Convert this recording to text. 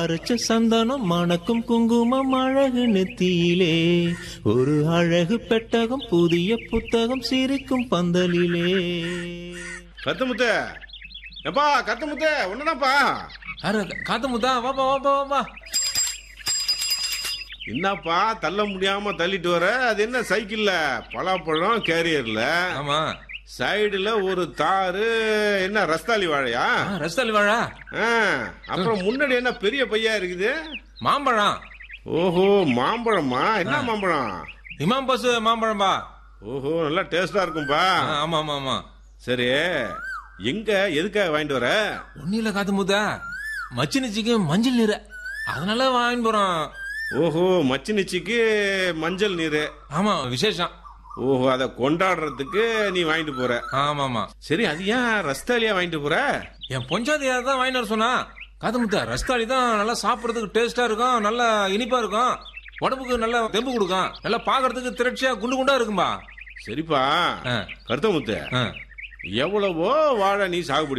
அரைச்ச சந்தனம் மணக்கும் குங்குமம் அழகு நெத்தியிலே ஒரு அழகு பெட்டகம் புதிய புத்தகம் சிரிக்கும் பந்தலிலே கத்தமுத்த எப்பா கத்தமுத்த ஒண்ணுதாப்பா அரே காத்து முத்தா வாப்பா வாப்பா வாப்பா என்னப்பா தள்ள முடியாம தள்ளிட்டு வர அது என்ன சைக்கிள்ல பலாப்பழம் கேரியர்ல ஆமா சைடுல ஒரு தாரு என்ன ரஸ்தாலி வாழையா ஆ, ரஸ்தாலி வாழா ஆ, அப்புறம் முன்னாடி என்ன பெரிய பையா இருக்குது மாம்பழம் ஓஹோ மாம்பழமா என்ன மாம்பழம் இமாம் பசு மாம்பழம்பா ஓஹோ நல்லா டேஸ்டா இருக்கும்பா ஆ, ஆமா ஆமா ஆமா சரி எங்க எதுக்காக வாங்கிட்டு வர ஒன்னும் இல்ல காத்து முத்தா மச்சினிச்சிக்கு மஞ்சள் நீர் அதனால வாங்கிட்டு போறோம் ஓஹோ மச்சினிச்சிக்கு மஞ்சள் நீரு ஆமா விசேஷம் ஓஹோ அதை கொண்டாடுறதுக்கு நீ வாங்கிட்டு போற ஆமா ஆமா சரி அது ஏன் ரஸ்தாலியா வாங்கிட்டு போற என் பொஞ்சாதியார் தான் வாங்கிட்டு வர சொன்னா காத்து முத்தா ரஸ்தாளி தான் நல்லா சாப்பிடறதுக்கு டேஸ்டா இருக்கும் நல்லா இனிப்பா இருக்கும் உடம்புக்கு நல்லா தெம்பு கொடுக்கும் நல்லா பாக்குறதுக்கு திரட்சியா குண்டு குண்டா இருக்கும்பா சரிப்பா ஆ, கருத்தமுத்து ஆ. எவ்வளவோ வாழை நீ சாகுபடி